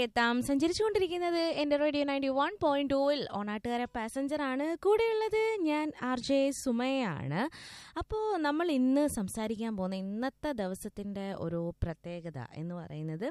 എത്താം സഞ്ചരിച്ചുകൊണ്ടിരിക്കുന്നത് എൻ്റെ radio ninety one point ടൂവിൽ ഓണാട്ടുകാര പാസഞ്ചറാണ് കൂടെയുള്ളത് ഞാൻ ആർ ജെ സുമയാണ് അപ്പോൾ നമ്മൾ ഇന്ന് സംസാരിക്കാൻ പോകുന്ന ഇന്നത്തെ ദിവസത്തിൻ്റെ ഒരു പ്രത്യേകത എന്ന് പറയുന്നത്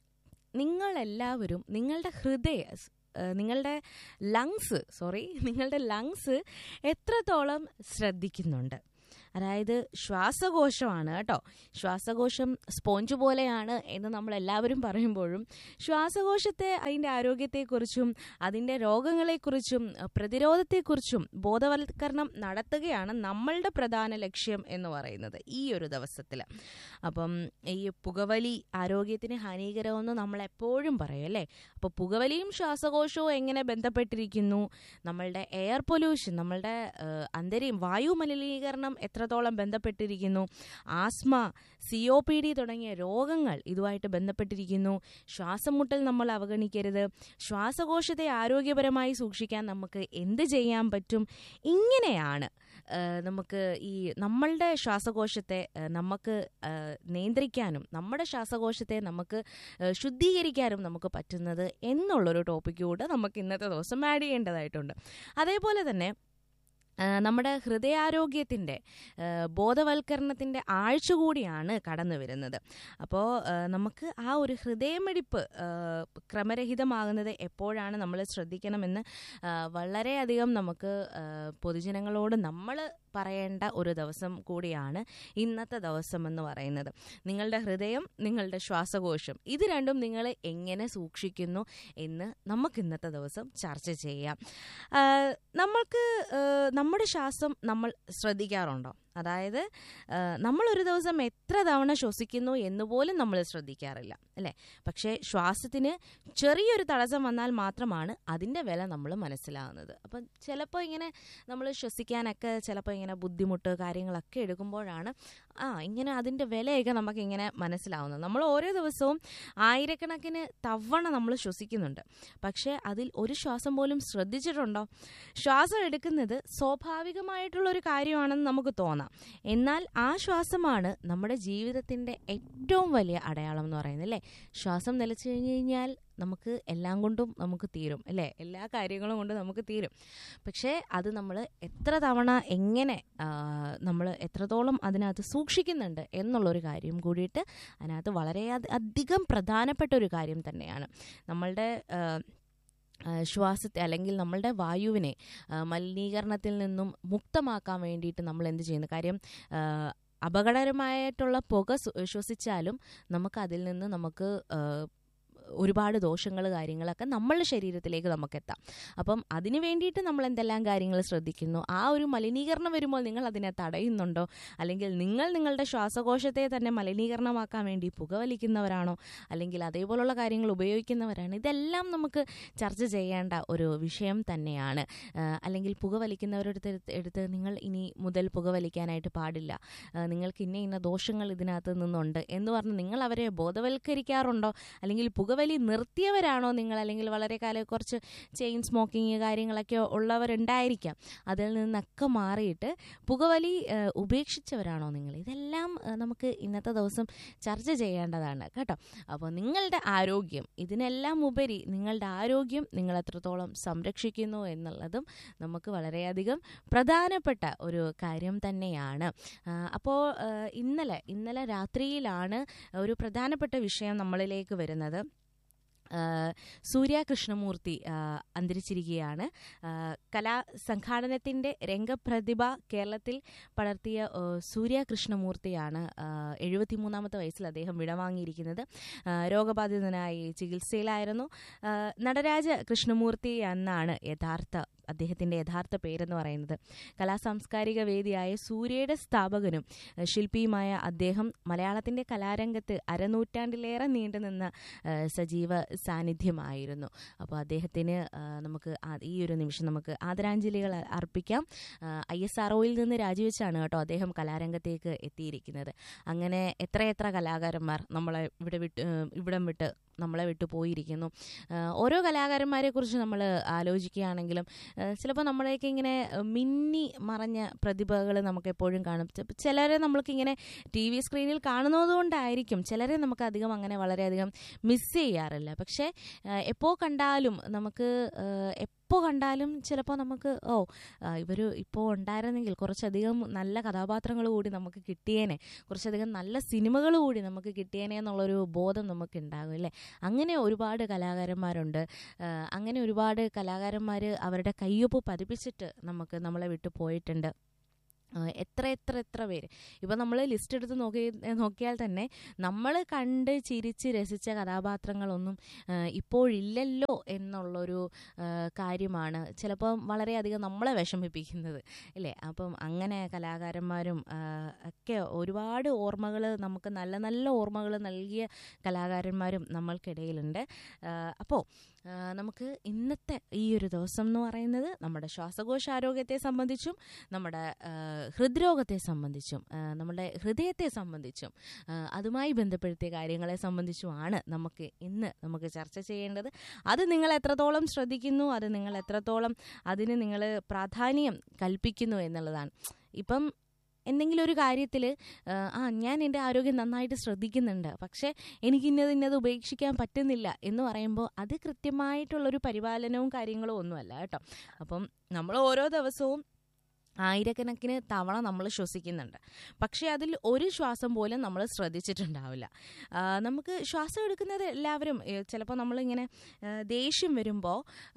നിങ്ങളെല്ലാവരും നിങ്ങളുടെ ഹൃദയ ഏഹ് നിങ്ങളുടെ ലങ്സ് സോറി നിങ്ങളുടെ ലങ്സ് എത്രത്തോളം ശ്രദ്ധിക്കുന്നുണ്ട് അതായത് ശ്വാസകോശമാണ് കേട്ടോ ശ്വാസകോശം സ്പോഞ്ച് പോലെയാണ് എന്ന് നമ്മൾ എല്ലാവരും പറയുമ്പോഴും ശ്വാസകോശത്തെ അതിൻ്റെ ആരോഗ്യത്തെക്കുറിച്ചും അതിൻ്റെ രോഗങ്ങളെക്കുറിച്ചും അഹ് പ്രതിരോധത്തെക്കുറിച്ചും ബോധവൽക്കരണം നടത്തുകയാണ് നമ്മളുടെ പ്രധാന ലക്ഷ്യം എന്ന് പറയുന്നത് ഈ ഒരു ദിവസത്തിൽ അപ്പം ഈ പുകവലി ആരോഗ്യത്തിന് ഹാനികരമെന്ന് നമ്മൾ എപ്പോഴും പറയും അല്ലേ അപ്പോൾ പുകവലിയും ശ്വാസകോശവും എങ്ങനെ ബന്ധപ്പെട്ടിരിക്കുന്നു നമ്മളുടെ എയർ പൊല്യൂഷൻ നമ്മളുടെ ഏഹ്, അന്തരീം വായു മലിനീകരണം എത്രത്തോളം ബന്ധപ്പെട്ടിരിക്കുന്നു asthma C O P D തുടങ്ങിയ രോഗങ്ങൾ ഇതുമായിട്ട് ബന്ധപ്പെട്ടിരിക്കുന്നു ശ്വാസം മുട്ടൽ നമ്മൾ അവഗണിക്കരുത് ശ്വാസകോശത്തെ ആരോഗ്യപരമായി സൂക്ഷിക്കാൻ നമുക്ക് എന്ത് ചെയ്യാൻ പറ്റും ഇങ്ങനെയാണ് ഏഹ്, നമുക്ക് ഈ നമ്മളുടെ ശ്വാസകോശത്തെ ഏഹ്, നമുക്ക് ഏഹ്, നിയന്ത്രിക്കാനും നമ്മുടെ ശ്വാസകോശത്തെ നമുക്ക് ഏഹ്, ശുദ്ധീകരിക്കാനും നമുക്ക് പറ്റുന്നത് എന്നുള്ളൊരു ടോപ്പിക്ക് കൂടെ നമുക്ക് ഇന്നത്തെ ദിവസം ആഡ് ചെയ്യേണ്ടതായിട്ടുണ്ട് അതേപോലെ തന്നെ ആ, നമ്മുടെ ഹൃദയാരോഗ്യത്തിൻ്റെ ബോധവൽക്കരണത്തിൻ്റെ ആഴ്ച കൂടിയാണ് കടന്നു വരുന്നത് അപ്പോൾ നമുക്ക് ആ ഒരു ഹൃദയമിടിപ്പ് ആ, ക്രമരഹിതമാകുന്നത് എപ്പോഴാണ് നമ്മൾ ശ്രദ്ധിക്കണമെന്ന് ആ, വളരെയധികം നമുക്ക് ആ, പൊതുജനങ്ങളോട് നമ്മൾ പറയേണ്ട ഒരു ദിവസം കൂടിയാണ് ഇന്നത്തെ ദിവസം എന്ന് പറയുന്നത് നിങ്ങളുടെ ഹൃദയം നിങ്ങളുടെ ശ്വാസകോശം ഇത് രണ്ടും നിങ്ങൾ എങ്ങനെ സൂക്ഷിക്കുന്നു എന്ന് നമുക്ക് ഇന്നത്തെ ദിവസം ചർച്ച ചെയ്യാം ആ, നമ്മൾക്ക് ആ, നമ്മുടെ ശ്വാസം നമ്മൾ ശ്രദ്ധിക്കാറുണ്ടോ അതായത് ആ, നമ്മളൊരു ദിവസം എത്ര തവണ ശ്വസിക്കുന്നു എന്ന് പോലും നമ്മൾ ശ്രദ്ധിക്കാറില്ല അല്ലേ പക്ഷേ ശ്വാസത്തിന് ചെറിയൊരു തടസ്സം വന്നാൽ മാത്രമാണ് അതിൻ്റെ വില നമ്മൾ മനസ്സിലാകുന്നത് അപ്പം ചിലപ്പോൾ ഇങ്ങനെ നമ്മൾ ശ്വസിക്കാനൊക്കെ ചിലപ്പോൾ ഇങ്ങനെ ബുദ്ധിമുട്ട് കാര്യങ്ങളൊക്കെ എടുക്കുമ്പോഴാണ് ആ ഇങ്ങനെ അതിൻ്റെ വിലയൊക്കെ നമുക്കിങ്ങനെ മനസ്സിലാവുന്നത് നമ്മൾ ഓരോ ദിവസവും ആയിരക്കണക്കിന് തവണ നമ്മൾ ശ്വസിക്കുന്നുണ്ട് പക്ഷേ അതിൽ ഒരു ശ്വാസം പോലും ശ്രദ്ധിച്ചിട്ടുണ്ടോ ശ്വാസം എടുക്കുന്നത് സ്വാഭാവികമായിട്ടുള്ള ഒരു കാര്യമാണെന്ന് നമുക്ക് തോന്നാം എന്നാൽ ആ ശ്വാസമാണ് നമ്മുടെ ജീവിതത്തിൻ്റെ ഏറ്റവും വലിയ അടയാളം എന്ന് പറയുന്നത് അല്ലേ ശ്വാസം നിലച്ചു കഴിഞ്ഞ് കഴിഞ്ഞാൽ നമുക്ക് എല്ലാം കൊണ്ടും നമുക്ക് തീരും അല്ലേ എല്ലാ കാര്യങ്ങളും കൊണ്ട് നമുക്ക് തീരും പക്ഷേ അത് നമ്മൾ എത്ര തവണ എങ്ങനെ നമ്മൾ എത്രത്തോളം അതിനകത്ത് സൂക്ഷിക്കുന്നുണ്ട് എന്നുള്ളൊരു കാര്യം കൂടിയിട്ട് അതിനകത്ത് വളരെ അധ- അധികം പ്രധാനപ്പെട്ട ഒരു കാര്യം തന്നെയാണ് നമ്മളുടെ ആ, ആ, ശ്വാസത്തെ അല്ലെങ്കിൽ നമ്മളുടെ വായുവിനെ ആ, മലിനീകരണത്തിൽ നിന്നും മുക്തമാക്കാൻ വേണ്ടിയിട്ട് നമ്മൾ എന്ത് ചെയ്യുന്നു കാര്യം ആ, അപകടകരമായിട്ടുള്ള പുക ശ്വ- ശ്വസിച്ചാലും നമുക്ക് അതിൽ നിന്ന് നമുക്ക് ആ, ഒരുപാട് ദോഷങ്ങൾ കാര്യങ്ങളൊക്കെ നമ്മളുടെ ശരീരത്തിലേക്ക് നമുക്ക് എത്താം അപ്പം അതിന് വേണ്ടിയിട്ട് നമ്മൾ എന്തെല്ലാം കാര്യങ്ങൾ ശ്രദ്ധിക്കുന്നു ആ ഒരു മലിനീകരണം വരുമ്പോൾ നിങ്ങൾ അതിനെ തടയുന്നുണ്ടോ അല്ലെങ്കിൽ നിങ്ങൾ നിങ്ങളുടെ ശ്വാസകോശത്തെ തന്നെ മലിനീകരണമാക്കാൻ വേണ്ടി പുകവലിക്കുന്നവരാണോ അല്ലെങ്കിൽ അതേപോലുള്ള കാര്യങ്ങൾ ഉപയോഗിക്കുന്നവരാണ് ഇതെല്ലാം നമുക്ക് ചർച്ച ചെയ്യേണ്ട ഒരു വിഷയം തന്നെയാണ് ആ, അല്ലെങ്കിൽ പുകവലിക്കുന്നവരുടെ അടുത്ത് എടുത്ത് നിങ്ങൾ ഇനി മുതൽ പുകവലിക്കാനായിട്ട് പാടില്ല ആ, നിങ്ങൾക്ക് ഇന്ന ഇന്ന ദോഷങ്ങൾ ഇതിനകത്ത് നിന്നുണ്ട് എന്ന് പറഞ്ഞ് നിങ്ങൾ അവരെ ബോധവൽക്കരിക്കാറുണ്ടോ അല്ലെങ്കിൽ പുകവലി നിർത്തിയവരാണോ നിങ്ങൾ അല്ലെങ്കിൽ വളരെ കാലം കുറച്ച് ചെയിൻ സ്മോക്കിങ് കാര്യങ്ങളൊക്കെ ഉള്ളവരുണ്ടായിരിക്കാം അതിൽ നിന്നൊക്കെ മാറിയിട്ട് പുകവലി ആ, ഉപേക്ഷിച്ചവരാണോ നിങ്ങൾ ഇതെല്ലാം ആ, നമുക്ക് ഇന്നത്തെ ദിവസം ചർച്ച ചെയ്യേണ്ടതാണ് കേട്ടോ അപ്പോൾ നിങ്ങളുടെ ആരോഗ്യം ഇതിനെല്ലാം ഉപരി നിങ്ങളുടെ ആരോഗ്യം നിങ്ങൾ എത്രത്തോളം സംരക്ഷിക്കുന്നു എന്നുള്ളതും നമുക്ക് വളരെയധികം പ്രധാനപ്പെട്ട ഒരു കാര്യം തന്നെയാണ് അപ്പോൾ ഇന്നലെ ഇന്നലെ രാത്രിയിലാണ് ഒരു പ്രധാനപ്പെട്ട വിഷയം നമ്മളിലേക്ക് വരുന്നത് ആ, സൂര്യ കൃഷ്ണമൂർത്തി ആ, അന്തരിച്ചിരിക്കുകയാണ് ആ, കലാ സംഘാടനത്തിൻ്റെ രംഗപ്രതിഭ കേരളത്തിൽ പടർത്തിയ ആ, സൂര്യ കൃഷ്ണമൂർത്തിയാണ് എഴുപത്തിമൂന്നാമത്തെ വയസ്സിൽ അദ്ദേഹം വിടവാങ്ങിയിരിക്കുന്നത് ആ, രോഗബാധിതനായി ചികിത്സയിലായിരുന്നു ആ, നടരാജ കൃഷ്ണമൂർത്തി എന്നാണ് യഥാർത്ഥ അദ്ദേഹത്തിൻ്റെ യഥാർത്ഥ പേരെന്ന് പറയുന്നത് കലാസാംസ്കാരിക വേദിയായ സൂര്യയുടെ സ്ഥാപകനും ആ, ശില്പിയുമായ അദ്ദേഹം മലയാളത്തിൻ്റെ കലാരംഗത്ത് അരനൂറ്റാണ്ടിലേറെ നീണ്ടുനിന്ന ആ, സജീവ സാന്നിധ്യമായിരുന്നു അപ്പോൾ അദ്ദേഹത്തിന് ആ, നമുക്ക് ആ- ഈ ഒരു നിമിഷം നമുക്ക് ആദരാഞ്ജലികൾ അ- അർപ്പിക്കാം ഐ എസ് ആർ നിന്ന് രാജിവെച്ചാണ് കേട്ടോ അദ്ദേഹം കലാരംഗത്തേക്ക് എത്തിയിരിക്കുന്നത് അങ്ങനെ എത്രയെത്ര കലാകാരന്മാർ നമ്മളെ ഇവിടെ വിട്ട് ഏഹ് ഇവിടം വിട്ട് നമ്മളെ വിട്ടു പോയിരിക്കുന്നു ആ, ഓരോ കലാകാരന്മാരെ കുറിച്ച് നമ്മൾ ആലോചിക്കുകയാണെങ്കിലും ചിലപ്പോൾ നമ്മളെയൊക്കെ ഇങ്ങനെ ഏഹ്, മിന്നി മറഞ്ഞ പ്രതിഭകൾ നമുക്ക് എപ്പോഴും കാണും ചെ- ചിലരെ നമ്മൾക്കിങ്ങനെ ടി വി സ്ക്രീനിൽ കാണുന്നതുകൊണ്ടായിരിക്കും ചിലരെ നമുക്ക് അധികം അങ്ങനെ വളരെയധികം മിസ് ചെയ്യാറില്ല പക്ഷേ എപ്പോൾ കണ്ടാലും നമുക്ക് എപ്പോൾ കണ്ടാലും ചിലപ്പോൾ നമുക്ക് ഓ ഇവർ ഇപ്പോൾ ഉണ്ടായിരുന്നെങ്കിൽ കുറച്ചധികം നല്ല കഥാപാത്രങ്ങൾ കൂടി നമുക്ക് കിട്ടിയേനെ കുറച്ചധികം നല്ല സിനിമകൾ കൂടി നമുക്ക് കിട്ടിയേനെ എന്നുള്ളൊരു ബോധം നമുക്ക് ഉണ്ടാകും അല്ലേ അങ്ങനെ ഒരുപാട് കലാകാരന്മാരുണ്ട് ആ, അങ്ങനെ ഒരുപാട് കലാകാരന്മാർ അവരുടെ കയ്യൊപ്പ് പതിപ്പിച്ചിട്ട് നമുക്ക് നമ്മളെ വിട്ടു പോയിട്ടുണ്ട് ആ, എത്ര എത്ര എത്ര പേര് ഇപ്പം നമ്മൾ ലിസ്റ്റ് എടുത്ത് നോക്കി നോക്കിയാൽ തന്നെ നമ്മൾ കണ്ട് ചിരിച്ച് രസിച്ച കഥാപാത്രങ്ങളൊന്നും ആ, ഇപ്പോഴില്ലല്ലോ എന്നുള്ളൊരു ആ, കാര്യമാണ് ചിലപ്പം വളരെയധികം നമ്മളെ വിഷമിപ്പിക്കുന്നത് അല്ലേ അപ്പം അങ്ങനെ കലാകാരന്മാരും ആ, ഒക്കെ ഒരുപാട് ഓർമ്മകൾ നമുക്ക് നല്ല നല്ല ഓർമ്മകൾ നൽകിയ കലാകാരന്മാരും നമ്മൾക്കിടയിലുണ്ട് അപ്പോൾ നമുക്ക് ഇന്നത്തെ ഈ ഒരു ദിവസം എന്ന് പറയുന്നത് നമ്മുടെ ശ്വാസകോശ ആരോഗ്യത്തെ സംബന്ധിച്ചും നമ്മുടെ ആ, ഹൃദ്രോഗത്തെ സംബന്ധിച്ചും ആ, നമ്മുടെ ഹൃദയത്തെ സംബന്ധിച്ചും ആ, അതുമായി ബന്ധപ്പെടുത്തിയ കാര്യങ്ങളെ സംബന്ധിച്ചുമാണ് നമുക്ക് ഇന്ന് നമുക്ക് ചർച്ച ചെയ്യേണ്ടത് അത് നിങ്ങൾ എത്രത്തോളം ശ്രദ്ധിക്കുന്നു അത് നിങ്ങൾ എത്രത്തോളം അതിന് നിങ്ങൾ പ്രാധാന്യം കൽപ്പിക്കുന്നു എന്നുള്ളതാണ് ഇപ്പം എന്തെങ്കിലും ഒരു കാര്യത്തിൽ ആ ഞാൻ എൻ്റെ ആരോഗ്യം നന്നായിട്ട് ശ്രദ്ധിക്കുന്നുണ്ട് പക്ഷേ എനിക്ക് ഇന്നത് ഇന്നത് ഉപേക്ഷിക്കാൻ പറ്റുന്നില്ല എന്ന് പറയുമ്പോൾ അത് കൃത്യമായിട്ടുള്ളൊരു പരിപാലനവും കാര്യങ്ങളും ഒന്നുമല്ല കേട്ടോ അപ്പം നമ്മൾ ഓരോ ദിവസവും ആയിരക്കണക്കിന് തവണ നമ്മൾ ശ്വസിക്കുന്നുണ്ട് പക്ഷേ അതിൽ ഒരു ശ്വാസം പോലും നമ്മൾ ശ്രദ്ധിച്ചിട്ടുണ്ടാവില്ല ആ, നമുക്ക് ശ്വാസം എടുക്കുന്നത് എല്ലാവരും ചിലപ്പോൾ നമ്മളിങ്ങനെ ആ, ദേഷ്യം വരുമ്പോൾ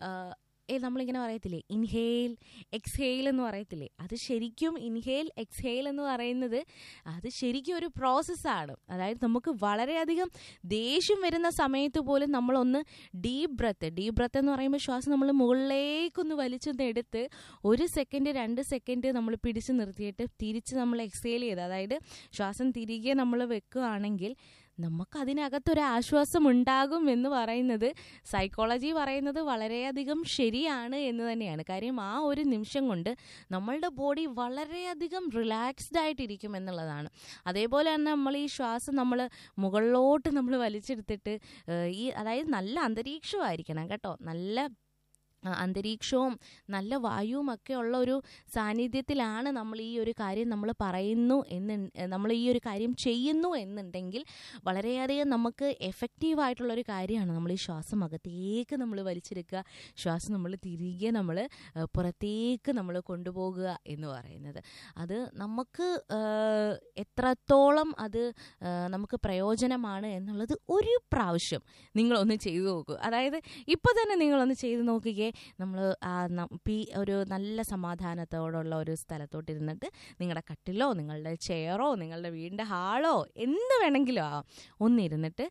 ഏ നമ്മളിങ്ങനെ പറയത്തില്ലേ ഇൻഹെയിൽ എക്സ്ഹെയിൽ എന്ന് പറയത്തില്ലേ അത് ശരിക്കും ഇൻഹെയിൽ എക്സ്ഹെയിൽ എന്ന് പറയുന്നത് അത് ശരിക്കും ഒരു പ്രോസസ്സാണ് അതായത് നമുക്ക് വളരെയധികം ദേഷ്യം വരുന്ന സമയത്ത് പോലും നമ്മളൊന്ന് ഡീപ് ബ്രത്ത് ഡീപ് ബ്രത്ത് എന്ന് പറയുമ്പോൾ ശ്വാസം നമ്മൾ മുകളിലേക്കൊന്ന് വലിച്ചൊന്ന് എടുത്ത് ഒരു സെക്കൻഡ് രണ്ട് സെക്കൻഡ് നമ്മൾ പിടിച്ച് നിർത്തിയിട്ട് തിരിച്ച് നമ്മൾ എക്സേൽ ചെയ്ത് അതായത് ശ്വാസം തിരികെ നമ്മൾ വെക്കുകയാണെങ്കിൽ നമുക്ക് അതിനകത്തൊരു ആശ്വാസം ഉണ്ടാകും എന്ന് പറയുന്നത് സൈക്കോളജി പറയുന്നത് വളരെയധികം ശരിയാണ് എന്ന് തന്നെയാണ് കാര്യം ആ ഒരു നിമിഷം കൊണ്ട് നമ്മളുടെ ബോഡി വളരെയധികം റിലാക്സ്ഡ് ആയിട്ടിരിക്കും എന്നുള്ളതാണ് അതേപോലെ തന്നെ നമ്മൾ ഈ ശ്വാസം നമ്മൾ മുകളിലോട്ട് നമ്മൾ വലിച്ചെടുത്തിട്ട് ഏഹ്, ഈ അതായത് നല്ല അന്തരീക്ഷമായിരിക്കണം കേട്ടോ നല്ല ആ, അന്തരീക്ഷവും നല്ല വായുവും ഒക്കെ ഉള്ള ഒരു സാന്നിധ്യത്തിലാണ് നമ്മൾ ഈ ഒരു കാര്യം നമ്മൾ പറയുന്നു എന്ന് നമ്മൾ ഈ ഒരു കാര്യം ചെയ്യുന്നു എന്നുണ്ടെങ്കിൽ വളരെയധികം നമുക്ക് എഫക്റ്റീവ് ആയിട്ടുള്ളൊരു കാര്യമാണ് നമ്മൾ ഈ ശ്വാസം അകത്തേക്ക് നമ്മൾ വലിച്ചെടുക്കുക ശ്വാസം നമ്മൾ തിരികെ നമ്മൾ പുറത്തേക്ക് നമ്മൾ കൊണ്ടുപോകുക എന്ന് പറയുന്നത് അത് നമുക്ക് ആ, എത്രത്തോളം അത് ആ, നമുക്ക് പ്രയോജനമാണ് എന്നുള്ളത് ഒരു പ്രാവശ്യം നിങ്ങളൊന്ന് ചെയ്തു നോക്കൂ അതായത് ഇപ്പോൾ തന്നെ നിങ്ങളൊന്ന് ചെയ്ത് നോക്കുകയെ നമ്മൾ പി ഒരു നല്ല സമാധാനത്തോടുള്ള ഒരു സ്ഥലത്തോട്ട് ഇരുന്നിട്ട് നിങ്ങളുടെ കട്ടിലോ നിങ്ങളുടെ ചെയറോ നിങ്ങളുടെ വീടിൻ്റെ ഹാളോ എന്ത് വേണമെങ്കിലും ആവാം ഒന്നിരുന്നിട്ട്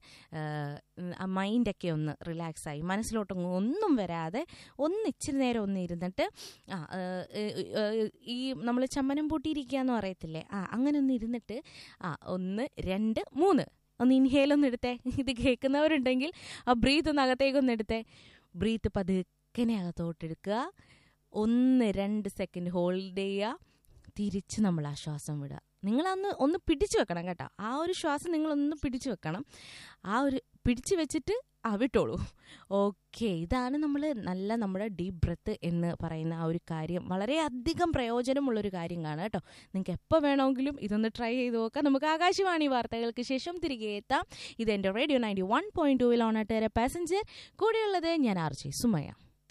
ആ മൈൻഡൊക്കെ ഒന്ന് റിലാക്സ് ആയി മനസ്സിലോട്ടൊന്നും ഒന്നും വരാതെ ഒന്ന് ഇച്ചിരി നേരം ഒന്ന് ഇരുന്നിട്ട് ആ ഏഹ്, ഏഹ്, ഈ നമ്മൾ ചമ്മനം പൂട്ടിയിരിക്കുക എന്ന് പറയത്തില്ലേ ആ അങ്ങനെ ഒന്ന് ഇരുന്നിട്ട് ആ ഒന്ന് രണ്ട് മൂന്ന് ഒന്ന് ഇൻഹേൽ ഒന്ന് എടുത്തേ ഇത് കേൾക്കുന്നവരുണ്ടെങ്കിൽ ആ ബ്രീത്ത് ഒന്ന് അകത്തേക്കൊന്ന് എടുത്തേ ബ്രീത്ത് പതുക്കനെ അകത്തോട്ടെടുക്കുക ഒന്ന് രണ്ട് സെക്കൻഡ് ഹോൾഡ് ചെയ്യുക തിരിച്ച് നമ്മൾ ആ ശ്വാസം വിടുക നിങ്ങളന്ന് ഒന്ന് പിടിച്ചു വെക്കണം കേട്ടോ ആ ഒരു ശ്വാസം നിങ്ങളൊന്ന് പിടിച്ചു വെക്കണം ആ ഒരു പിടിച്ചു വെച്ചിട്ട് ആ വിട്ടോളൂ ഓക്കെ ഇതാണ് നമ്മൾ നല്ല നമ്മുടെ ഡീപ് ബ്രത്ത് എന്ന് പറയുന്ന ആ ഒരു കാര്യം വളരെയധികം പ്രയോജനമുള്ളൊരു കാര്യമാണ് കേട്ടോ നിങ്ങൾക്ക് എപ്പോൾ വേണമെങ്കിലും ഇതൊന്ന് ട്രൈ ചെയ്ത് നോക്കാം നമുക്ക് ആകാശവാണി വാർത്തകൾക്ക് ശേഷം തിരികെ എത്താം ഇത് എൻ്റെ റേഡിയോ നയൻറ്റി വൺ പോയിന്റ് ടൂവിൽ ഓണാട്ടേറെ പാസഞ്ചർ കൂടെയുള്ളത് ഞാൻ ആർ ജെ സുമയ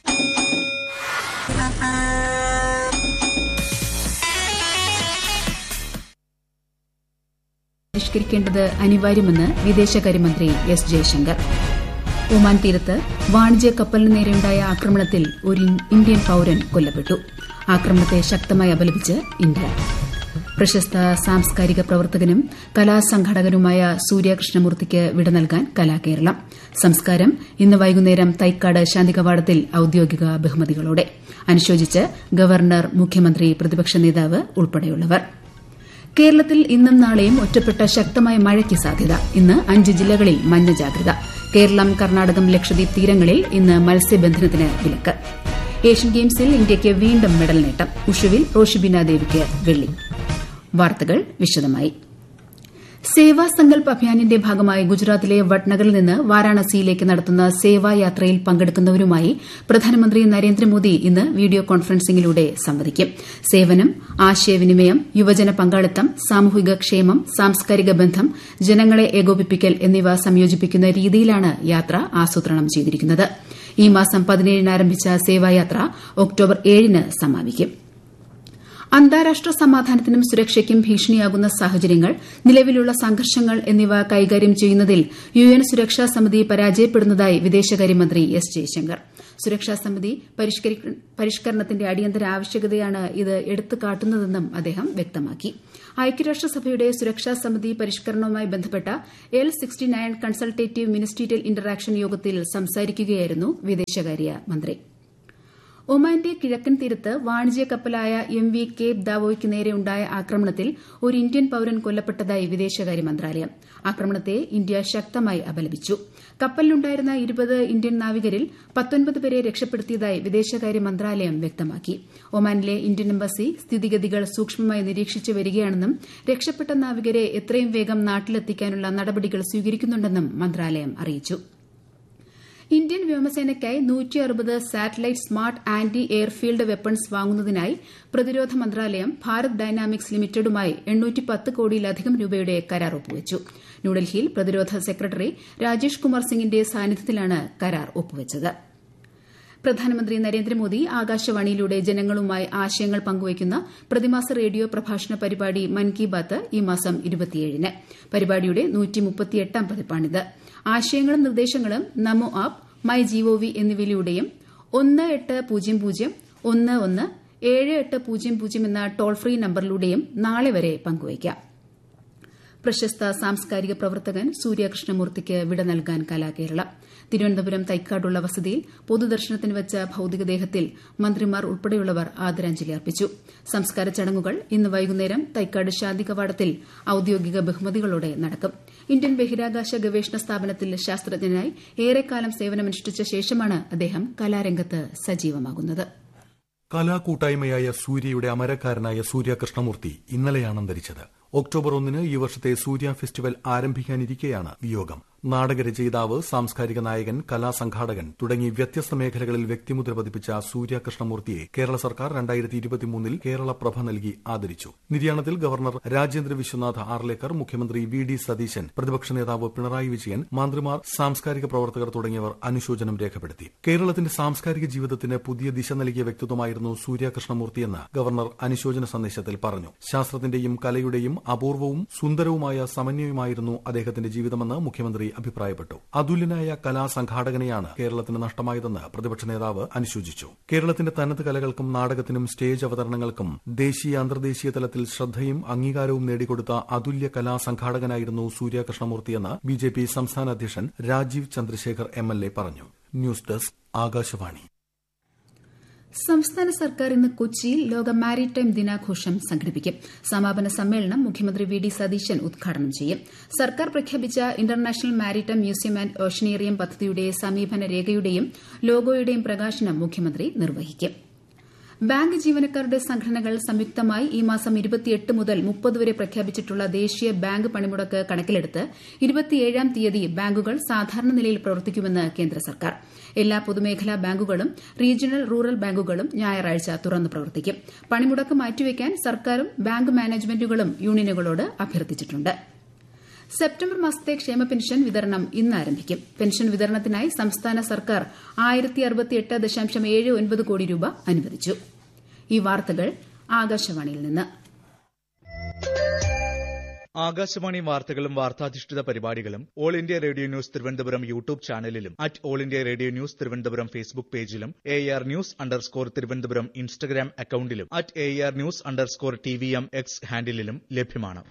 പരിഷ്കരിക്കേണ്ടത് അനിവാര്യമെന്ന് വിദേശകാര്യമന്ത്രി എസ് ജയശങ്കർ ഒമാൻ തീരത്ത് വാണിജ്യ കപ്പലിന് നേരെയുണ്ടായ ആക്രമണത്തിൽ ഒരു ഇന്ത്യൻ പൌരൻ കൊല്ലപ്പെട്ടു ആക്രമണത്തെ ശക്തമായി അപലപിച്ച് ഇന്ത്യ പ്രശസ്ത സാംസ്കാരിക പ്രവർത്തകനും കലാസംഘാടകനുമായ സൂര്യകൃഷ്ണമൂർത്തിക്ക് വിട നൽകാൻ കലാകേരളം സംസ്കാരം ഇന്ന് വൈകുന്നേരം തൈക്കാട് ശാന്തികവാടത്തിൽ ഔദ്യോഗിക ബഹുമതികളോടെ അനുശോചിച്ച് ഗവർണർ മുഖ്യമന്ത്രി പ്രതിപക്ഷ നേതാവ് ഉൾപ്പെടെയുള്ളവർ കേരളത്തിൽ ഇന്നും നാളെയും ഒറ്റപ്പെട്ട ശക്തമായ മഴയ്ക്ക് സാധ്യത ഇന്ന് അഞ്ച് ജില്ലകളിൽ മഞ്ഞ ജാഗ്രത കേരളം കർണാടകം ലക്ഷദ്വീപ് തീരങ്ങളിൽ ഇന്ന് മത്സ്യബന്ധനത്തിന് വിലക്ക് ഏഷ്യൻ ഗെയിംസിൽ ഇന്ത്യയ്ക്ക് വീണ്ടും മെഡൽ നേട്ടം ഉഷുവിൽ റോഷിബിന ദേവിക്ക് വെള്ളി വാർത്തകൾ വിശദമായി സേവാ സങ്കൽപ് അഭിയാനിന്റെ ഭാഗമായി ഗുജറാത്തിലെ വഡ്നഗറിൽ നിന്ന് വാരാണസിയിലേക്ക് നടത്തുന്ന സേവായാത്രയിൽ പങ്കെടുക്കുന്നവരുമായി പ്രധാനമന്ത്രി നരേന്ദ്രമോദി ഇന്ന് വീഡിയോ കോൺഫറൻസിംഗിലൂടെ സംവദിക്കും സേവനം ആശയവിനിമയം യുവജന പങ്കാളിത്തം സാമൂഹിക ക്ഷേമം സാംസ്കാരിക ബന്ധം ജനങ്ങളെ ഏകോപിപ്പിക്കൽ എന്നിവ സംയോജിപ്പിക്കുന്ന രീതിയിലാണ് യാത്ര ആസൂത്രണം ചെയ്തിരിക്കുന്നത് ഈ മാസം പതിനേഴിന് ആരംഭിച്ച സേവായാത്ര ഒക്ടോബർ ഏഴിന് സമാപിക്കും അന്താരാഷ്ട്ര സമാധാനത്തിനും സുരക്ഷയ്ക്കും ഭീഷണിയാകുന്ന സാഹചര്യങ്ങൾ നിലവിലുള്ള സംഘർഷങ്ങൾ എന്നിവ കൈകാര്യം ചെയ്യുന്നതിൽ യു എൻ സുരക്ഷാ സമിതി പരാജയപ്പെടുന്നതായി വിദേശകാര്യമന്ത്രി എസ് ജയശങ്കർ സുരക്ഷാ സമിതി പരിഷ്കരണത്തിന്റെ അടിയന്തര ആവശ്യകതയാണ് ഇത് എടുത്തുകാട്ടുന്നതെന്നും അദ്ദേഹം വ്യക്തമാക്കി ഐക്യരാഷ്ട്രസഭയുടെ സുരക്ഷാ സമിതി പരിഷ്കരണവുമായി ബന്ധപ്പെട്ട L sixty nine consultative ministerial interaction യോഗത്തിൽ സംസാരിക്കുകയായിരുന്നു വിദേശകാര്യ മന്ത്രി ഒമാന്റെ കിഴക്കൻ തീരത്ത് വാണിജ്യ കപ്പലായ എം വി കേപ്പ് ദാവോയ്ക്ക് നേരെ ഉണ്ടായ ആക്രമണത്തിൽ ഒരു ഇന്ത്യൻ പൌരൻ കൊല്ലപ്പെട്ടതായി വിദേശകാര്യ മന്ത്രാലയം ആക്രമണത്തെ ഇന്ത്യ ശക്തമായി അപലപിച്ചു കപ്പലിലുണ്ടായിരുന്ന ഇരുപത് ഇന്ത്യൻ നാവികരിൽ പത്തൊൻപത് പേരെ രക്ഷപ്പെടുത്തിയതായി വിദേശകാര്യ മന്ത്രാലയം വ്യക്തമാക്കി ഒമാനിലെ ഇന്ത്യൻ എംബസി സ്ഥിതിഗതികൾ സൂക്ഷ്മമായി നിരീക്ഷിച്ചു വരികയാണെന്നും രക്ഷപ്പെട്ട നാവികരെ എത്രയും വേഗം നാട്ടിലെത്തിക്കാനുള്ള നടപടികൾ സ്വീകരിക്കുന്നുണ്ടെന്നും മന്ത്രാലയം അറിയിച്ചു ഇന്ത്യൻ വ്യോമസേനയ്ക്കായി നൂറ്റി അറുപത് satellite smart anti airfield weapons വാങ്ങുന്നതിനായി പ്രതിരോധ മന്ത്രാലയം ഭാരത് ഡൈനാമിക്സ് ലിമിറ്റഡുമായി എണ്ണൂറ്റി കോടിയിലധികം രൂപയുടെ കരാർ ഒപ്പുവച്ചു ന്യൂഡൽഹിയിൽ പ്രതിരോധ സെക്രട്ടറി രാജേഷ് കുമാർ സിംഗിന്റെ സാന്നിധ്യത്തിലാണ് കരാർ ഒപ്പുവച്ചത് പ്രധാനമന്ത്രി നരേന്ദ്രമോദി ആകാശവാണിയിലൂടെ ജനങ്ങളുമായി ആശയങ്ങൾ പങ്കുവയ്ക്കുന്ന പ്രതിമാസ റേഡിയോ പ്രഭാഷണ പരിപാടി മൻ കി ബാത്ത് ഈ മാസം ഇരുപത്തിയേഴിന് പരിപാടിയുടെ പതിപ്പാണിത് ആശയങ്ങളും നിർദ്ദേശങ്ങളും നമോ ആപ്പ് മൈ ജിഒവി എന്നിവയിലൂടെയും ഒന്ന് എട്ട് പൂജ്യം പൂജ്യം ഒന്ന് ഒന്ന് ഏഴ് എട്ട് പൂജ്യം പൂജ്യം എന്ന ടോൾ ഫ്രീ നമ്പറിലൂടെയും നാളെ വരെ പങ്കുവയ്ക്കാം പ്രശസ്ത സാംസ്കാരിക പ്രവർത്തകൻ സൂര്യകൃഷ്ണമൂർത്തിക്ക് വിട നൽകാൻ കലാകേരള തിരുവനന്തപുരം തൈക്കാടുള്ള വസതിയിൽ പൊതുദർശനത്തിന് വെച്ച ഭൌതികദേഹത്തിൽ മന്ത്രിമാർ ഉൾപ്പെടെയുള്ളവർ ആദരാഞ്ജലി അർപ്പിച്ചു സംസ്കാര ചടങ്ങുകൾ ഇന്ന് വൈകുന്നേരം തൈക്കാട് ശാന്തി കവാടത്തിൽ ഔദ്യോഗിക ബഹുമതികളോടെ നടക്കും ഇന്ത്യൻ ബഹിരാകാശ ഗവേഷണ സ്ഥാപനത്തിൽ ശാസ്ത്രജ്ഞനായി ഏറെക്കാലം സേവനമനുഷ്ഠിച്ച ശേഷമാണ് അദ്ദേഹം കലാരംഗത്ത് സജീവമാകുന്നത് കലാകൂട്ടായ്മയായ സൂര്യയുടെ അമരക്കാരനായ സൂര്യ കൃഷ്ണമൂർത്തി ഇന്നലെയാണ് അന്തരിച്ചത് ഒക്ടോബർ ഒന്നിന് ഈ വർഷത്തെ സൂര്യ ഫെസ്റ്റിവൽ ആരംഭിക്കാനിരിക്കെയാണ് വിയോഗം നാടകരചയിതാവ് സാംസ്കാരിക നായകൻ കലാസംഘാടകൻ തുടങ്ങി വ്യത്യസ്ത മേഖലകളിൽ വ്യക്തിമുദ്ര പതിപ്പിച്ച സൂര്യ കൃഷ്ണമൂർത്തിയെ കേരള സർക്കാർ രണ്ടായിരത്തി ഇരുപത്തിമൂന്നിൽ കേരള പ്രഭ നൽകി ആദരിച്ചു നിര്യാണത്തിൽ ഗവർണർ രാജേന്ദ്ര വിശ്വനാഥ് ആർലേക്കർ മുഖ്യമന്ത്രി വി ഡി സതീശൻ പ്രതിപക്ഷ നേതാവ് പിണറായി വിജയൻ മന്ത്രിമാർ സാംസ്കാരിക പ്രവർത്തകർ തുടങ്ങിയവർ അനുശോചനം രേഖപ്പെടുത്തി കേരളത്തിന്റെ സാംസ്കാരിക ജീവിതത്തിന് പുതിയ ദിശ നൽകിയ വ്യക്തിത്വമായിരുന്നു സൂര്യ കൃഷ്ണമൂർത്തിയെന്ന് ഗവർണർ അനുശോചന സന്ദേശത്തിൽ പറഞ്ഞു ശാസ്ത്രത്തിന്റെയും കലയുടെയും അപൂർവവും സുന്ദരവുമായ സമന്വയമായിരുന്നു അദ്ദേഹത്തിന്റെ ജീവിതമെന്ന് മുഖ്യമന്ത്രി അഭിപ്രായപ്പെട്ടു അതുല്യനായ കലാസംഘാടകനെയാണ് കേരളത്തിന് നഷ്ടമായതെന്ന് പ്രതിപക്ഷ നേതാവ് അനുശോചിച്ചു കേരളത്തിന്റെ തനത് കലകൾക്കും നാടകത്തിനും സ്റ്റേജ് അവതരണങ്ങൾക്കും ദേശീയ അന്തർദേശീയ തലത്തിൽ ശ്രദ്ധയും അംഗീകാരവും നേടിക്കൊടുത്ത അതുല്യ കലാസംഘാടകനായിരുന്നു സൂര്യ കൃഷ്ണമൂർത്തിയെന്ന് ബിജെപി സംസ്ഥാന അധ്യക്ഷൻ രാജീവ് ചന്ദ്രശേഖർ എംഎൽഎ പറഞ്ഞു ന്യൂസ് ഡെസ്ക് ആകാശവാണി സംസ്ഥാന സർക്കാർ ഇന്ന് കൊച്ചിയിൽ ലോക മാരിടൈം ദിനാഘോഷം സംഘടിപ്പിക്കും സമാപന സമ്മേളനം മുഖ്യമന്ത്രി വി ഡി സതീശൻ ഉദ്ഘാടനം ചെയ്യും സർക്കാർ പ്രഖ്യാപിച്ച international maritime museum and oceanarium പദ്ധതിയുടെ സമീപന രേഖയുടെയും ലോഗോയുടെയും പ്രകാശനം മുഖ്യമന്ത്രി നിർവഹിക്കും ബാങ്ക് ജീവനക്കാരുടെ സംഘടനകൾ സംയുക്തമായി ഈ മാസം ഇരുപത്തിയെട്ട് മുതൽ മുപ്പത് വരെ പ്രഖ്യാപിച്ചിട്ടുള്ള ദേശീയ ബാങ്ക് പണിമുടക്ക് കണക്കിലെടുത്ത് ഇരുപത്തിയേഴാം തീയതി ബാങ്കുകൾ സാധാരണ നിലയിൽ പ്രവർത്തിക്കുമെന്ന് കേന്ദ്ര സർക്കാർ എല്ലാ പൊതുമേഖലാ ബാങ്കുകളും റീജിയണൽ റൂറൽ ബാങ്കുകളും ഞായറാഴ്ച തുറന്നു പ്രവർത്തിക്കും പണിമുടക്ക് മാറ്റിവെക്കാൻ സർക്കാരും ബാങ്ക് മാനേജ്മെന്റുകളും യൂണിയനുകളോട് അഭ്യർത്ഥിച്ചിട്ടുണ്ട് സെപ്റ്റംബർ മാസത്തെ ക്ഷേമ പെൻഷൻ വിതരണം ഇന്ന് ആരംഭിക്കും പെൻഷൻ വിതരണത്തിനായി സംസ്ഥാന സർക്കാർ ആയിരത്തി അറുപത്തിയെട്ട് ദശാംശം ഏഴ് ഒൻപത് കോടി രൂപ അനുവദിച്ചു ഈ വാർത്തകൾ ആകാശവാണിയിൽ നിന്ന് ആകാശവാണി വാർത്തകളും വാർത്താധിഷ്ഠിത പരിപാടികളും All India Radio news Thiruvananthapuram YouTube ചാനലിലും at All India Radio news Thiruvananthapuram Facebook പേജിലും A R news underscore Thiruvananthapuram Instagram അക്കൌണ്ടിലും at A R news underscore T V M X ഹാൻഡിലും ലഭ്യമാണ്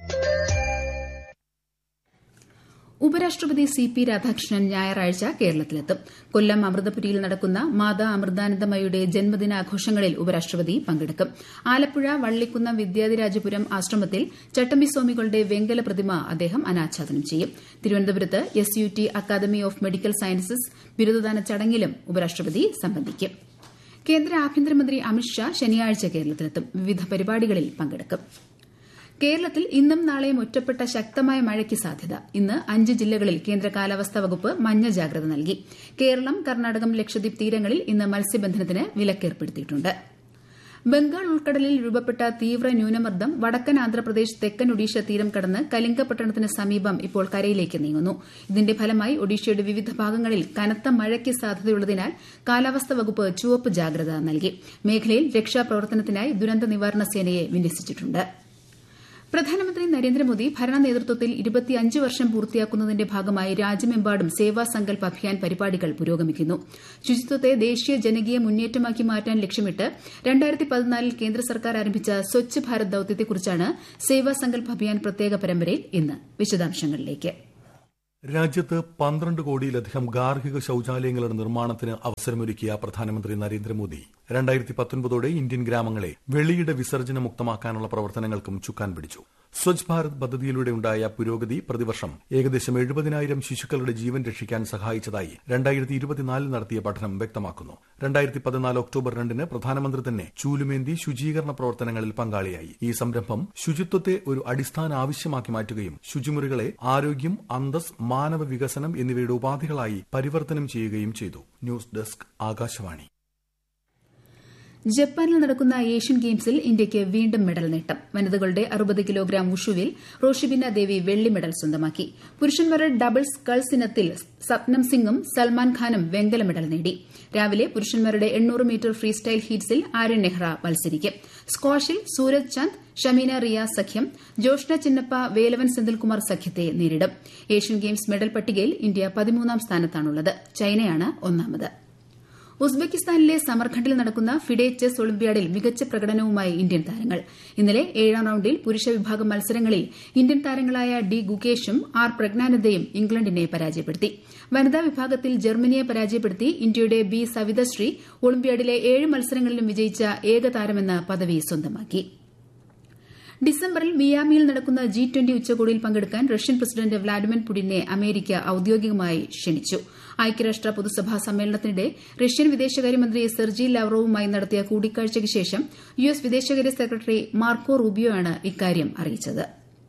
ഉപരാഷ്ട്രപതി സി പി രാധാകൃഷ്ണൻ ഞായറാഴ്ച കേരളത്തിലെത്തും കൊല്ലം അമൃതപുരിയിൽ നടക്കുന്ന മാതാ അമൃതാനന്ദമയുടെ ജന്മദിനാഘോഷങ്ങളിൽ ഉപരാഷ്ട്രപതി പങ്കെടുക്കും ആലപ്പുഴ വള്ളിക്കുന്നം വിദ്യാധിരാജപുരം ആശ്രമത്തിൽ ചട്ടമ്പി സ്വാമികളുടെ വെങ്കല പ്രതിമ അദ്ദേഹം അനാച്ഛാദനം ചെയ്യും തിരുവനന്തപുരത്ത് S U T academy of medical sciences ബിരുദദാന ചടങ്ങിലും ഉപരാഷ്ട്രപതി സംബന്ധിക്കും കേന്ദ്ര ആഭ്യന്തരമന്ത്രി അമിത്ഷാ ശനിയാഴ്ച കേരളത്തിലെത്തും വിവിധ പരിപാടികളിൽ പങ്കെടുക്കും കേരളത്തിൽ ഇന്നും നാളെയും ഒറ്റപ്പെട്ട ശക്തമായ മഴയ്ക്ക് സാധ്യത ഇന്ന് അഞ്ച് ജില്ലകളിൽ കേന്ദ്ര കാലാവസ്ഥാ വകുപ്പ് മഞ്ഞ ജാഗ്രത നൽകി കേരളം കർണാടകം ലക്ഷദ്വീപ് തീരങ്ങളിൽ ഇന്ന് മത്സ്യബന്ധനത്തിന് വിലക്കേർപ്പെടുത്തിയിട്ടുണ്ട് ബംഗാൾ ഉൾക്കടലിൽ രൂപപ്പെട്ട തീവ്ര ന്യൂനമർദ്ദം വടക്കൻ ആന്ധ്രാപ്രദേശ് തെക്കൻ ഒഡീഷ തീരം കടന്ന് കലിംഗപട്ടണത്തിന് സമീപം ഇപ്പോൾ കരയിലേക്ക് നീങ്ങുന്നു ഇതിന്റെ ഫലമായി ഒഡീഷയുടെ വിവിധ ഭാഗങ്ങളിൽ കനത്ത മഴയ്ക്ക് സാധ്യതയുള്ളതിനാൽ കാലാവസ്ഥാ വകുപ്പ് ചുവപ്പ് ജാഗ്രത നൽകി മേഖലയിൽ രക്ഷാപ്രവർത്തനത്തിനായി ദുരന്ത നിവാരണ സേനയെ വിന്യസിച്ചിട്ടുണ്ട് പ്രധാനമന്ത്രി നരേന്ദ്രമോദി ഭരണ നേതൃത്വത്തിൽ ഇരുപത്തിയഞ്ച് വർഷം പൂർത്തിയാക്കുന്നതിന്റെ ഭാഗമായി രാജ്യമെമ്പാടും സേവാ സങ്കൽപ് അഭിയാൻ പരിപാടികൾ പുരോഗമിക്കുന്നു ശുചിത്വത്തെ ദേശീയ ജനകീയ മുന്നേറ്റമാക്കി മാറ്റാൻ ലക്ഷ്യമിട്ട് രണ്ടായിരത്തി പതിനാലിൽ കേന്ദ്ര സർക്കാർ ആരംഭിച്ച സ്വച്ഛ് ഭാരത് ദൌത്യത്തെക്കുറിച്ചാണ് സേവാ സങ്കൽപ് അഭിയാൻ പ്രത്യേക പരമ്പരയിൽ ഇന്ന് വിശദാംശങ്ങളിലേക്ക് രാജ്യത്ത് പന്ത്രണ്ട് കോടിയിലധികം ഗാർഹിക ശൌചാലയങ്ങളുടെ നിർമ്മാണത്തിന് അവസരമൊരുക്കിയ പ്രധാനമന്ത്രി നരേന്ദ്രമോദി രണ്ടായിരത്തി പത്തൊൻപതോടെ ഇന്ത്യൻ ഗ്രാമങ്ങളെ വെളിയുടെ വിസർജന മുക്തമാക്കാനുള്ള പ്രവർത്തനങ്ങൾക്കും ചുക്കാൻ പിടിച്ചു സ്വച്ഛ് ഭാരത് പദ്ധതിയിലൂടെ ഉണ്ടായ പുരോഗതി പ്രതിവർഷം ഏകദേശം എഴുപതിനായിരം ശിശുക്കളുടെ ജീവൻ രക്ഷിക്കാൻ സഹായിച്ചതായി രണ്ടായിരത്തി ഇരുപത്തിനാലിൽ നടത്തിയ പഠനം വ്യക്തമാക്കുന്നു രണ്ടായിരത്തി പതിനാല് ഒക്ടോബർ രണ്ടിന് പ്രധാനമന്ത്രി തന്നെ ചൂലുമേന്തി ശുചീകരണ പ്രവർത്തനങ്ങളിൽ പങ്കാളിയായി ഈ സംരംഭം ശുചിത്വത്തെ ഒരു അടിസ്ഥാന ആവശ്യമാക്കി മാറ്റുകയും ശുചിമുറികളെ ആരോഗ്യം അന്തസ് മാനവ വികസനം എന്നിവയുടെ ഉപാധികളായി പരിവർത്തനം ചെയ്യുകയും ചെയ്തു ന്യൂസ് ഡെസ്ക് ആകാശവാണി ജപ്പാനിൽ നടക്കുന്ന ഏഷ്യൻ ഗെയിംസിൽ ഇന്ത്യയ്ക്ക് വീണ്ടും മെഡൽ നേട്ടം വനിതകളുടെ അറുപത് കിലോഗ്രാം ഉഷുവിൽ റോഷിബിന ദേവി വെള്ളി മെഡൽ സ്വന്തമാക്കി പുരുഷന്മാരുടെ ഡബിൾസ് സ്കൾസ് ഇനത്തിൽ സപ്നം സിംഗും സൽമാൻ ഖാനും വെങ്കല മെഡൽ നേടി രാവിലെ പുരുഷന്മാരുടെ എണ്ണൂറ് മീറ്റർ ഫ്രീ സ്റ്റൈൽ ഹീറ്റ്സിൽ ആര്യൻ നെഹ്റ മത്സരിക്കും സ്ക്വാഷിൽ സൂരജ് ചന്ദ് ഷമീന റിയാസ് സഖ്യം ജോഷ്ന ചിന്നപ്പ വേലവൻ സെന്തിൽകുമാർ സഖ്യത്തെ നേരിടും ഏഷ്യൻ ഗെയിംസ് മെഡൽ പട്ടികയിൽ ഇന്ത്യ പതിമൂന്നാം സ്ഥാനത്താണുള്ളത് ചൈനയാണ് ഒന്നാമത് ഉസ്ബെക്കിസ്ഥാനിലെ സമർഖണ്ഡിൽ നടക്കുന്ന ഫിഡെ ചെസ് ഒളിമ്പ്യാഡിൽ മികച്ച പ്രകടനവുമായി ഇന്ത്യൻ താരങ്ങൾ ഇന്നലെ ഏഴാം റൌണ്ടിൽ പുരുഷ വിഭാഗം മത്സരങ്ങളിൽ ഇന്ത്യൻ താരങ്ങളായ ഡി ഗുകേഷും ആർ പ്രജ്ഞാനന്ദയും ഇംഗ്ലണ്ടിനെ പരാജയപ്പെടുത്തി വനിതാ വിഭാഗത്തിൽ ജർമ്മനിയെ പരാജയപ്പെടുത്തി ഇന്ത്യയുടെ ബി സവിതശ്രീ ഒളിമ്പ്യാഡിലെ ഏഴ് മത്സരങ്ങളിലും വിജയിച്ച ഏക താരമെന്ന പദവി സ്വന്തമാക്കി ഡിസംബറിൽ മിയാമിയിൽ നടക്കുന്ന ജി ട്വന്റി ഉച്ചകോടിയിൽ പങ്കെടുക്കാൻ റഷ്യൻ പ്രസിഡന്റ് വ്ളാഡിമിർ പുടിനെ അമേരിക്ക ഔദ്യോഗികമായി ക്ഷണിച്ചു ഐക്യരാഷ്ട്ര പൊതുസഭാ സമ്മേളനത്തിനിടെ റഷ്യൻ വിദേശകാര്യമന്ത്രി സെർജി ലാവ്റോവുമായി നടത്തിയ കൂടിക്കാഴ്ചയ്ക്ക് ശേഷം യു എസ് വിദേശകാര്യ സെക്രട്ടറി മാർക്കോ റൂബിയോയാണ് ഇക്കാര്യം അറിയിച്ചത്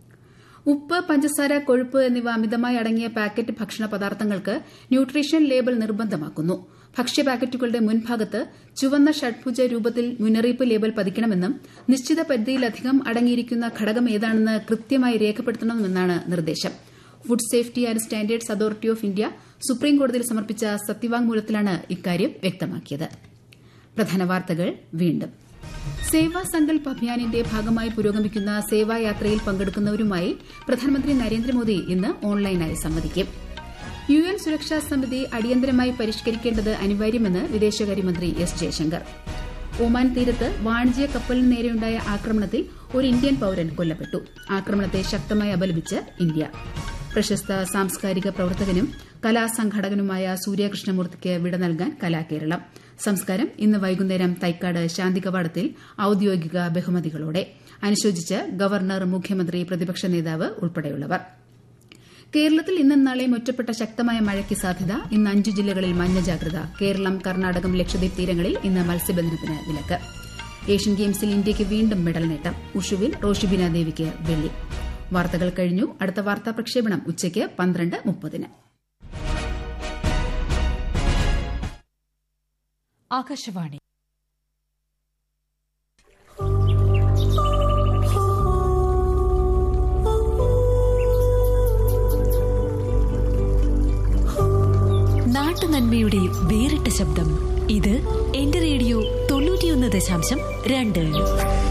ഉപ്പ് പഞ്ചസാര കൊഴുപ്പ് എന്നിവ അമിതമായി അടങ്ങിയ പാക്കറ്റ് ഭക്ഷണ പദാർത്ഥങ്ങൾക്ക് ന്യൂട്രീഷൻ ലേബൽ നിർബന്ധമാക്കുന്നു ഭക്ഷ്യ പാക്കറ്റുകളുടെ മുൻഭാഗത്ത് ചുവന്ന ഷഡ്ഭുജ രൂപത്തിൽ മുന്നറിയിപ്പ് ലേബൽ പതിക്കണമെന്നും നിശ്ചിത പരിധിയിലധികം അടങ്ങിയിരിക്കുന്ന ഘടകം ഏതാണെന്ന് കൃത്യമായി രേഖപ്പെടുത്തണമെന്നാണ് നിർദ്ദേശം food safety and standards authority of India സുപ്രീംകോടതിയിൽ സമർപ്പിച്ച സത്യവാങ്മൂലത്തിലാണ് ഇക്കാര്യം വ്യക്തമാക്കിയത് പ്രധാന വാർത്തകൾ വീണ്ടും സേവാ സങ്കൽപ് അഭിയാനിന്റെ ഭാഗമായി പുരോഗമിക്കുന്ന സേവായാത്രയിൽ പങ്കെടുക്കുന്നവരുമായി പ്രധാനമന്ത്രി നരേന്ദ്രമോദി ഇന്ന് ഓൺലൈനായി സംവദിക്കും യു എൻ സുരക്ഷാ സമിതി അടിയന്തരമായി പരിഷ്കരിക്കേണ്ടത് അനിവാര്യമെന്ന് വിദേശകാര്യമന്ത്രി എസ് ജയശങ്കർ ഒമാൻ തീരത്ത് വാണിജ്യ കപ്പലിന് നേരെയുണ്ടായ ആക്രമണത്തിൽ ഒരു ഇന്ത്യൻ പൌരൻ കൊല്ലപ്പെട്ടു ആക്രമണത്തെ ശക്തമായി അപലപിച്ച് ഇന്ത്യ പ്രശസ്ത സാംസ്കാരിക പ്രവർത്തകനും കലാസംഘടകനുമായ സൂര്യകൃഷ്ണമൂർത്തിക്ക് വിട നൽകാൻ കലാകേരളം സംസ്കാരം ഇന്ന് വൈകുന്നേരം തൈക്കാട് ശാന്തി കവാടത്തിൽ ഔദ്യോഗിക ബഹുമതികളോടെ അനുശോചിച്ച് ഗവർണർ മുഖ്യമന്ത്രി പ്രതിപക്ഷ നേതാവ് ഉൾപ്പെടെയുള്ളവർ കേരളത്തിൽ ഇന്നും നാളെയും ഒറ്റപ്പെട്ട ശക്തമായ മഴയ്ക്ക് സാധ്യത ഇന്ന് അഞ്ചു ജില്ലകളിൽ മഞ്ഞ ജാഗ്രത കേരളം കർണാടകം ലക്ഷദ്വീപ് തീരങ്ങളിൽ ഇന്ന് മത്സ്യബന്ധനത്തിന് വിലക്ക് ഏഷ്യൻ ഗെയിംസിൽ ഇന്ത്യയ്ക്ക് വീണ്ടും മെഡൽ നേട്ടം ഉഷുവിൽ റോഷിബിന ദേവിക്ക് വെള്ളി വാർത്തകൾ കഴിഞ്ഞു അടുത്ത വാർത്താ പ്രക്ഷേപണം ഉച്ചയ്ക്ക് പന്ത്രണ്ട് മുപ്പതിന് ആകാശവാണി നാട്ടുനന്മയുടെ വേറിട്ട ശബ്ദം ഇത് എന്റെ റേഡിയോ തൊണ്ണൂറ്റിയൊന്ന് ദശാംശം രണ്ട്